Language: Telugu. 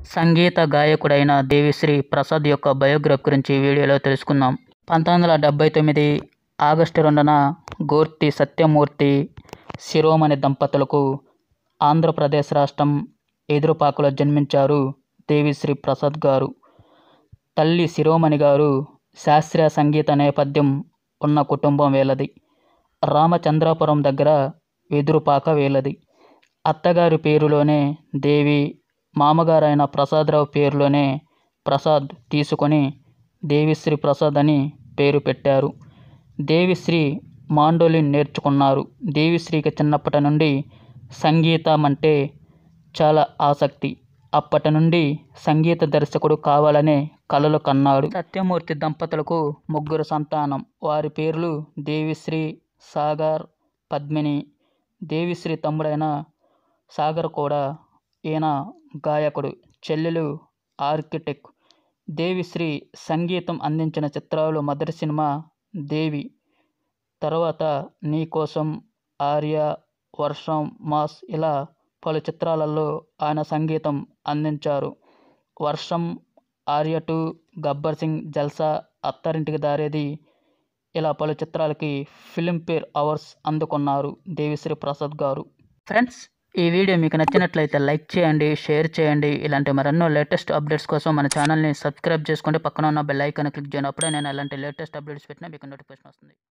సంగీత గాయకుడైన దేవిశ్రీ ప్రసాద్ యొక్క బయోగ్రఫీ గురించి ఈ వీడియోలో తెలుసుకుందాం పంతొమ్మిది వందల డెబ్బై తొమ్మిది ఆగస్టు రెండున గోర్తి సత్యమూర్తి శిరోమణి దంపతులకు ఆంధ్రప్రదేశ్ రాష్ట్రం ఎదురుపాకలో జన్మించారు దేవిశ్రీ ప్రసాద్ గారు తల్లి శిరోమణి గారు శాస్త్రీయ సంగీత నేపథ్యం ఉన్న కుటుంబం వీళ్ళది రామచంద్రాపురం దగ్గర వెదురుపాక వీళ్ళది అత్తగారి పేరులోనే దేవి మామగారైన ప్రసాదరావు పేరులోనే ప్రసాద్ తీసుకొని దేవిశ్రీ ప్రసాద్ అని పేరు పెట్టారు దేవిశ్రీ మాండోలిన్ నేర్చుకున్నారు దేవిశ్రీకి చిన్నప్పటి నుండి సంగీతం అంటే చాలా ఆసక్తి అప్పటి నుండి సంగీత దర్శకుడు కావాలనే కలలు కన్నాడు సత్యమూర్తి దంపతులకు ముగ్గురు సంతానం వారి పేర్లు దేవిశ్రీ సాగర్ పద్మిని దేవిశ్రీ తమ్ముడైన సాగర్ కూడా ఈయన గాయకుడు చెల్లెలు ఆర్కిటెక్ట్ దేవిశ్రీ సంగీతం అందించిన చిత్రాలు మొదటి సినిమా దేవి తర్వాత నీ కోసం ఆర్య వర్షం మాస్ ఇలా పలు చిత్రాలలో ఆయన సంగీతం అందించారు వర్షం ఆర్య టూ గబ్బర్ సింగ్ జల్సా అత్తారింటికి దారేది ఇలా పలు చిత్రాలకి ఫిలింఫేర్ అవార్డ్స్ అందుకున్నారు దేవిశ్రీ ప్రసాద్ గారు ఫ్రెండ్స్ ఈ వీడియో మీకు నచ్చినట్లయితే లైక్ చేయండి షేర్ చేయండి ఇలాంటి మరెన్నో లేటెస్ట్ అప్డేట్స్ కోసం మన ఛానల్ని సబ్స్క్రైబ్ చేసుకుంటే పక్కన ఉన్న బెల్ ఐకాన్ క్లిక్ చేయండి అప్పుడే నేను ఇలాంటి లేటెస్ట్ అప్డేట్స్ పెట్టినా మీకు నోటిఫికేషన్ వస్తుంది